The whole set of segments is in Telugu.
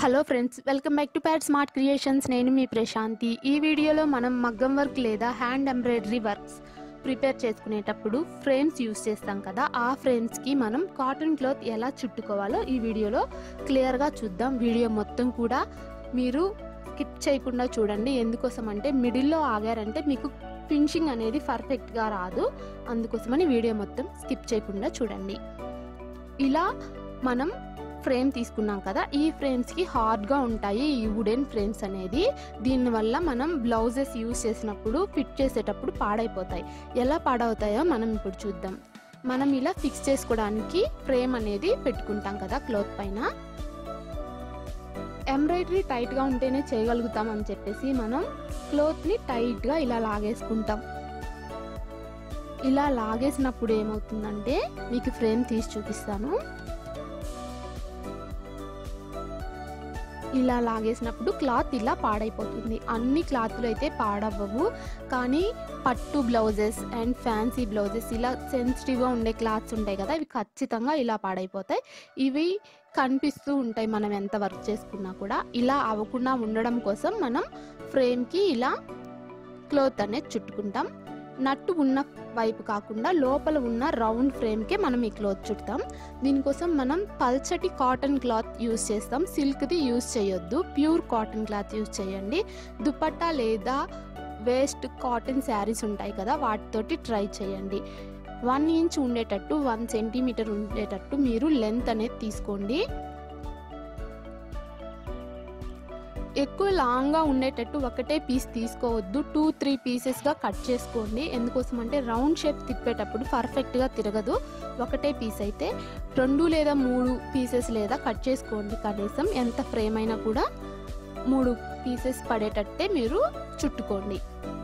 hello friends welcome back to pad smart creations నేను మీ ప్రశాంతి ఈ వీడియోలో మనం మగ్గం వర్క్ లేదా హ్యాండ్ ఎంబ్రాయిడరీ వర్క్స్ ప్రిపేర్ చేసుకునేటప్పుడు ఫ్రేమ్స్ యూస్ చేస్తాం కదా ఆ ఫ్రేమ్స్కి మనం కాటన్ క్లాత్ ఎలా చుట్టుకోవాలో ఈ వీడియోలో క్లియర్గా చూద్దాం వీడియో మొత్తం కూడా మీరు స్కిప్ చేయకుండా చూడండి ఎందుకోసం అంటే మిడిల్లో ఆగారంటే మీకు ఫినిషింగ్ అనేది పర్ఫెక్ట్గా రాదు అందుకోసమని వీడియో మొత్తం స్కిప్ చేయకుండా చూడండి ఇలా మనం ఫ్రేమ్ తీసుకున్నాం కదా ఈ ఫ్రేమ్స్కి హార్డ్గా ఉంటాయి ఈ వుడెన్ ఫ్రేమ్స్ అనేది దీనివల్ల మనం బ్లౌజెస్ యూస్ చేసినప్పుడు ఫిట్ చేసేటప్పుడు పాడైపోతాయి ఎలా పాడవుతాయో మనం ఇప్పుడు చూద్దాం మనం ఇలా ఫిక్స్ చేసుకోవడానికి ఫ్రేమ్ అనేది పెట్టుకుంటాం కదా క్లోత్ పైన ఎంబ్రాయిడరీ టైట్గా ఉంటేనే చేయగలుగుతాం అని చెప్పేసి మనం క్లోత్ని టైట్గా ఇలా లాగేసుకుంటాం ఇలా లాగేసినప్పుడు ఏమవుతుందంటే మీకు ఫ్రేమ్ తీసి చూపిస్తాను ఇలా లాగేసినప్పుడు క్లాత్ ఇలా పాడైపోతుంది అన్ని క్లాత్లు అయితే పాడవ్వవు కానీ పట్టు బ్లౌజెస్ అండ్ ఫ్యాన్సీ బ్లౌజెస్ ఇలా సెన్సిటివ్గా ఉండే క్లాత్స్ ఉంటాయి కదా ఇవి ఖచ్చితంగా ఇలా పాడైపోతాయి ఇవి కనిపిస్తూ ఉంటాయి మనం ఎంత వర్క్ చేసుకున్నా కూడా ఇలా అవ్వకుండా ఉండడం కోసం మనం ఫ్రేమ్కి ఇలా క్లోత్ అనేది చుట్టుకుంటాం నట్టు ఉన్న వైపు కాకుండా లోపల ఉన్న రౌండ్ ఫ్రేమ్కే మనం ఈ క్లాత్ చుడతాం దీనికోసం మనం పల్చటి కాటన్ క్లాత్ యూస్ చేస్తాం సిల్క్ది యూస్ చేయొద్దు ప్యూర్ కాటన్ క్లాత్ యూస్ చేయండి దుపట్టా లేదా వేస్ట్ కాటన్ శారీస్ ఉంటాయి కదా వాటితోటి ట్రై చేయండి వన్ ఇంచ్ ఉండేటట్టు వన్ సెంటీమీటర్ ఉండేటట్టు మీరు లెంత్ అనేది తీసుకోండి ఎక్కువ లాంగ్గా ఉండేటట్టు ఒకటే పీస్ తీసుకోవద్దు టూ త్రీ పీసెస్గా కట్ చేసుకోండి ఎందుకోసం అంటే రౌండ్ షేప్ తిప్పేటప్పుడు పర్ఫెక్ట్గా తిరగదు ఒకటే పీస్ అయితే రెండు లేదా మూడు పీసెస్ లేదా కట్ చేసుకోండి కనీసం ఎంత ఫ్రేమ్ అయినా కూడా మూడు పీసెస్ పడేటట్టే మీరు చుట్టుకోండి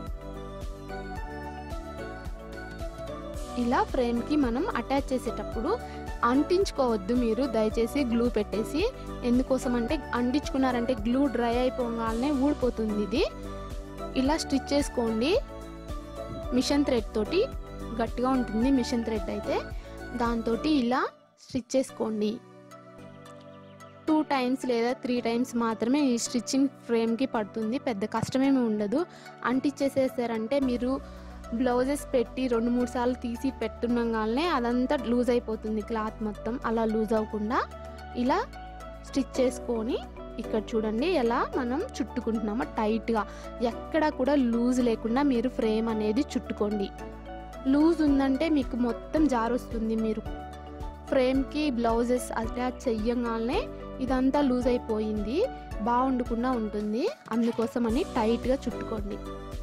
ఇలా ఫ్రేమ్కి మనం అటాచ్ చేసేటప్పుడు అంటించుకోవద్దు మీరు దయచేసి గ్లూ పెట్టేసి ఎందుకోసం అంటే అంటించుకున్నారంటే గ్లూ డ్రై అయిపోగానే ఊడిపోతుంది ఇది ఇలా స్టిచ్ చేసుకోండి మిషన్ థ్రెడ్ తోటి గట్టిగా ఉంటుంది మిషన్ థ్రెడ్ అయితే దాంతో ఇలా స్టిచ్ చేసుకోండి టూ టైమ్స్ లేదా త్రీ టైమ్స్ మాత్రమే ఈ స్టిచ్చింగ్ ఫ్రేమ్కి పడుతుంది పెద్ద కష్టమేమి ఉండదు అంటించేసేసారంటే మీరు బ్లౌజెస్ పెట్టి రెండు మూడు సార్లు తీసి పెట్టున్నాగానే అదంతా లూజ్ అయిపోతుంది క్లాత్ మొత్తం అలా లూజ్ అవ్వకుండా ఇలా స్టిచ్ చేసుకొని ఇక్కడ చూడండి ఎలా మనం చుట్టుకుంటున్నామో టైట్గా ఎక్కడ కూడా లూజ్ లేకుండా మీరు ఫ్రేమ్ అనేది చుట్టుకోండి లూజ్ ఉందంటే మీకు మొత్తం జారొస్తుంది మీరు ఫ్రేమ్కి బ్లౌజెస్ అటాచ్ చెయ్యగానే ఇదంతా లూజ్ అయిపోయింది బాగుండకుండా ఉంటుంది అందుకోసమని టైట్గా చుట్టుకోండి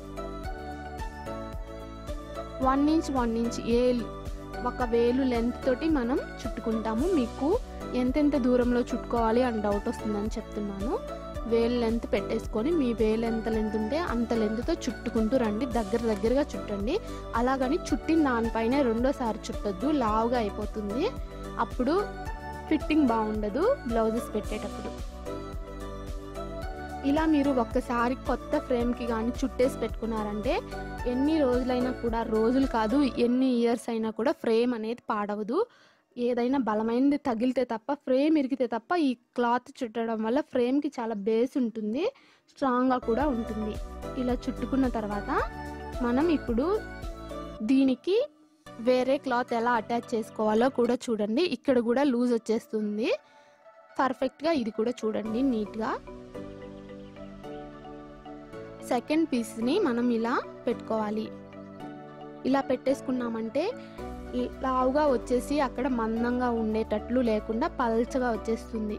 వన్ ఇంచ్ వన్ ఇంచ్ ఏ ఒక వేలు లెంత్ తోటి మనం చుట్టుకుంటాము మీకు ఎంతెంత దూరంలో చుట్టుకోవాలి అని డౌట్ వస్తుందని చెప్తున్నాను వేలు లెంత్ పెట్టేసుకొని మీ వేలు ఎంత లెంత్ ఉంటే అంత లెంత్తో చుట్టుకుంటూ రండి దగ్గర దగ్గరగా చుట్టండి అలాగని చుట్టిన దానిపైన రెండోసారి చుట్టొద్దు లావుగా అయిపోతుంది అప్పుడు ఫిట్టింగ్ బాగుండదు బ్లౌజెస్ పెట్టేటప్పుడు ఇలా మీరు ఒక్కసారి కొత్త ఫ్రేమ్కి కానీ చుట్టేసి పెట్టుకున్నారంటే ఎన్ని రోజులైనా కూడా రోజులు కాదు ఎన్ని ఇయర్స్ అయినా కూడా ఫ్రేమ్ అనేది పాడవదు ఏదైనా బలమైనది తగిలితే తప్ప ఫ్రేమ్ ఇరిగితే తప్ప ఈ క్లాత్ చుట్టడం వల్ల ఫ్రేమ్కి చాలా బేస్ ఉంటుంది స్ట్రాంగ్గా కూడా ఉంటుంది ఇలా చుట్టుకున్న తర్వాత మనం ఇప్పుడు దీనికి వేరే క్లాత్ ఎలా అటాచ్ చేసుకోవాలో కూడా చూడండి ఇక్కడ కూడా లూజ్ వచ్చేస్తుంది పర్ఫెక్ట్గా ఇది కూడా చూడండి నీట్గా సెకండ్ పీస్ని మనం ఇలా పెట్టుకోవాలి ఇలా పెట్టేసుకున్నామంటే లావుగా వచ్చేసి అక్కడ మందంగా ఉండేటట్లు లేకుండా పల్చగా వచ్చేస్తుంది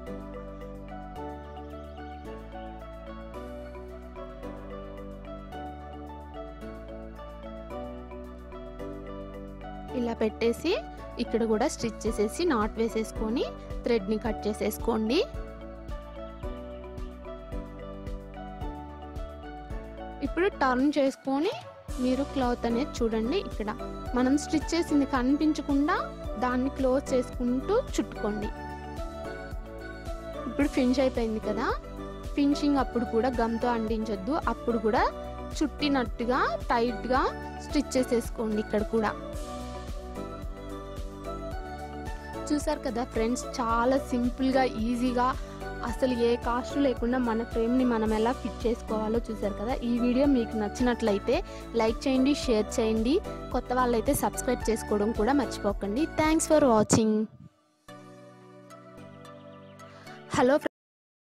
ఇలా పెట్టేసి ఇక్కడ కూడా స్టిచ్ చేసేసి నాట్ వేసేసుకొని థ్రెడ్ని కట్ చేసేసుకోండి ఇప్పుడు టర్న్ చేసుకొని మీరు క్లాత్ అనేది చూడండి ఇక్కడ మనం స్టిచ్ చేసింది కనిపించకుండా దాన్ని క్లోజ్ చేసుకుంటూ చుట్టుకోండి ఇప్పుడు ఫినిష్ అయిపోయింది కదా ఫినిషింగ్ అప్పుడు కూడా గమ్తో అంటించొద్దు అప్పుడు కూడా చుట్టినట్టుగా టైట్గా స్టిచ్ చేసేసుకోండి ఇక్కడ కూడా చూసారు కదా ఫ్రెండ్స్ చాలా సింపుల్గా ఈజీగా అసలు ఏ కాస్ట్ లేకుండా మన ఫ్రేమ్ని మనం ఎలా ఫిట్ చేసుకోవాలో చూసారు కదా ఈ వీడియో మీకు నచ్చినట్లయితే లైక్ చేయండి షేర్ చేయండి కొత్త వాళ్ళైతే సబ్స్క్రైబ్ చేసుకోవడం కూడా మర్చిపోకండి థ్యాంక్స్ ఫర్ వాచింగ్ హలో